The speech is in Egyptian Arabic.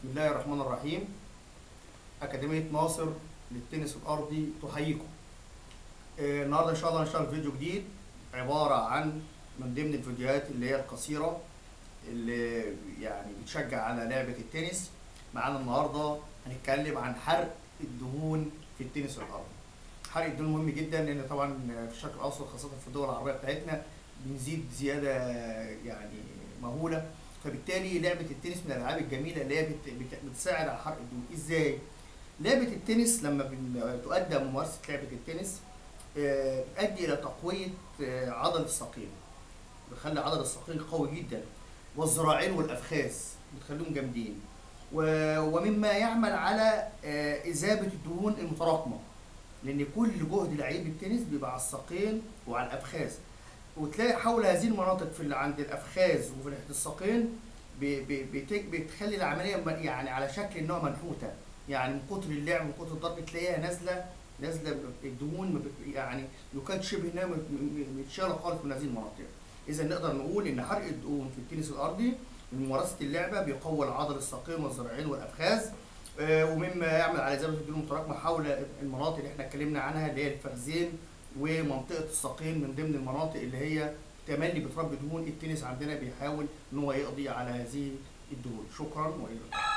بسم الله الرحمن الرحيم أكاديمية ناصر للتنس الأرضي تحييكم آه، النهاردة إن شاء الله هنشتغل فيديو جديد عبارة عن من ضمن الفيديوهات اللي هي القصيرة اللي يعني بتشجع على لعبة التنس معانا النهاردة هنتكلم عن حرق الدهون في التنس الأرضي حرق الدهون مهم جدا لأن طبعا في الشرق الأوسط خاصة في الدول العربية بتاعتنا بنزيد زيادة يعني مهولة فبالتالي لعبه التنس من الالعاب الجميله اللي هي بت- بت- بتساعد على حرق الدهون ازاي لعبه التنس لما بن- تؤدى ممارسه لعبه التنس آه، بتؤدي الى تقويه آه، عضل الساقين بتخلي عضل الساقين قوي جدا والذراعين والافخاذ بتخليهم جامدين و- ومما يعمل على آه، اذابه الدهون المتراكمه لان كل جهد لعيب التنس بيبقى على الساقين وعلى الافخاذ وتلاقي حول هذه المناطق في اللي عند الافخاذ وفي ناحيه الساقين ب- ب- بت- بتخلي العمليه م- يعني على شكل انها منحوته يعني من كتر اللعب من كتر الضرب تلاقيها نازله نازله ب- الدهون ما بت- يعني يكاد شبه انها م- م- متشاله خالص من هذه المناطق اذا نقدر نقول ان حرق الدهون في التنس الارضي من ممارسه اللعبه بيقوي العضل الساقين والذراعين والافخاذ آه، ومما يعمل على اذابه الدهون المتراكمه حول المناطق اللي احنا اتكلمنا عنها اللي هي الفخذين ومنطقه الساقين من ضمن المناطق اللي هي تملي بتربي دهون التنس عندنا بيحاول ان هو يقضي على هذه الدهون شكرا والى اللقاء